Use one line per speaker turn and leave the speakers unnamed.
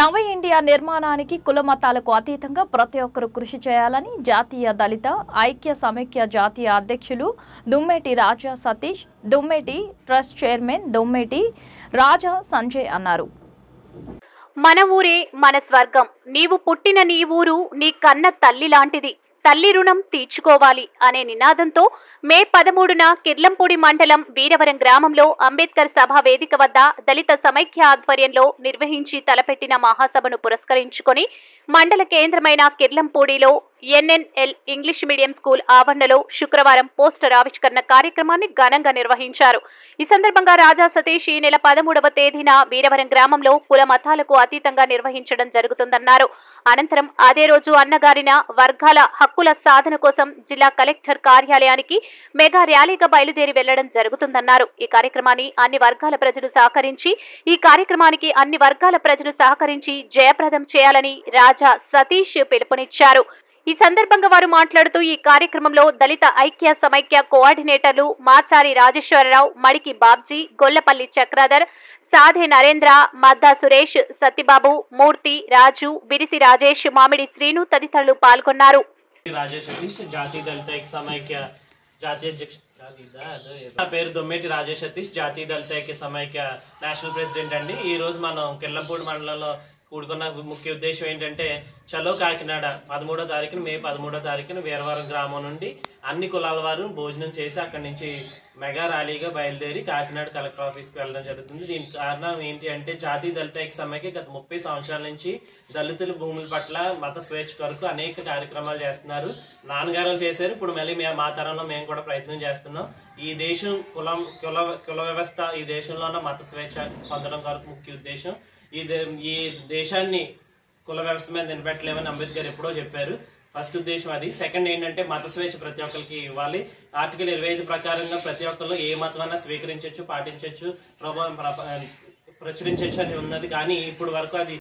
నవ ఇండియా నిర్మాణానికి కుల మతాలకు అతీతంగా ప్రతి ఒక్కరూ కృషి చేయాలని జాతీయ దళిత ఐక్య సమైక్య జాతీయ అధ్యక్షులు దుమ్మేటి రాజా సతీష్ దుమ్మేటి ట్రస్ట్ చైర్మన్ దుమ్మేటి రాజా సంజయ్ అన్నారు
మన ఊరే మన స్వర్గం నీవు పుట్టిన నీ ఊరు నీ కన్న తల్లి లాంటిది తల్లి రుణం తీర్చుకోవాలి అనే నినాదంతో మే పదమూడున కిర్లంపూడి మండలం వీరవరం గ్రామంలో అంబేద్కర్ సభ వేదిక వద్ద దళిత సమైక్య ఆధ్వర్యంలో నిర్వహించి తలపెట్టిన మహాసభను పురస్కరించుకొని మండల కేంద్రమైన కిర్లంపూడిలో ఎన్ఎన్ఎల్ ఇంగ్లీష్ మీడియం స్కూల్ ఆవరణలో శుక్రవారం పోస్టర్ ఆవిష్కరణ కార్యక్రమాన్ని ఘనంగా నిర్వహించారు ఈ సందర్భంగా రాజా సతీష్ ఈ నెల పదమూడవ తేదీన వీరవరం గ్రామంలో కుల మతాలకు అతీతంగా నిర్వహించడం జరుగుతుందన్నారు అనంతరం అదే రోజు అన్నగారిన వర్గాల హక్కుల సాధన కోసం జిల్లా కలెక్టర్ కార్యాలయానికి మెగా ర్యాలీగా బయలుదేరి వెళ్లడం జరుగుతుందన్నారు ఈ కార్యక్రమాన్ని అన్ని వర్గాల ప్రజలు సహకరించి ఈ కార్యక్రమానికి అన్ని వర్గాల ప్రజలు సహకరించి జయప్రదం చేయాలని రాజా సతీష్ పిలుపునిచ్చారు ఈ సందర్భంగా వారు మాట్లాడుతూ ఈ కార్యక్రమంలో దళిత ఐక్య సమైక్య కోఆర్డినేటర్లు మాచారి రాజేశ్వరరావు మడికి బాబ్జీ గొల్లపల్లి చక్రాధర్ సాధే నరేంద్ర మద్దా సురేష్ సత్యబాబు మూర్తి రాజు బిరిసి రాజేష్ మామిడి శ్రీను తదితరులు పాల్గొన్నారు
రాజేష్ సతీష్ జాతీయ దళిత ఐక్య సమైక్య జాతీయ అధ్యక్ష నా పేరు దొమ్మేటి రాజేష్ సతీష్ జాతీయ దళిత ఐక్య సమైక్య నేషనల్ ప్రెసిడెంట్ అండి ఈ రోజు మనం కిల్లంపూడి మండలంలో కూడుకున్న ముఖ్య ఉద్దేశం ఏంటంటే చలో కాకినాడ పదమూడో తారీఖున మే పదమూడో తారీఖున వీరవరం గ్రామం నుండి అన్ని కులాల వారు భోజనం చేసి అక్కడి నుంచి మెగా ర్యాలీగా బయలుదేరి కాకినాడ కలెక్టర్ ఆఫీస్కి వెళ్ళడం జరుగుతుంది దీనికి కారణం ఏంటి అంటే జాతీయ దళిత ఐక్య సమైక్య గత ముప్పై సంవత్సరాల నుంచి దళితుల భూముల పట్ల మత స్వేచ్ఛ కొరకు అనేక కార్యక్రమాలు చేస్తున్నారు నాన్నగారు చేశారు ఇప్పుడు మళ్ళీ మేము మా తరంలో మేము కూడా ప్రయత్నం చేస్తున్నాం ఈ దేశం కులం కుల కుల వ్యవస్థ ఈ దేశంలో ఉన్న మత స్వేచ్ఛ పొందడం కొరకు ముఖ్య ఉద్దేశం ఈ దే- ఈ దేశాన్ని కుల వ్యవస్థ మీద నిలబెట్టలేమని అంబేద్కర్ ఎప్పుడో చెప్పారు ఫస్ట్ ఉద్దేశం అది సెకండ్ ఏంటంటే మత స్వేచ్ఛ ప్రతి ఒక్కరికి ఇవ్వాలి ఆర్టికల్ ఇరవై ఐదు ప్రకారంగా ప్రతి ఒక్కరు ఏ మతమైనా స్వీకరించవచ్చు పాటించవచ్చు ప్రభావం ప్రచురించవచ్చు అని ఉన్నది కానీ ఇప్పుడు వరకు అది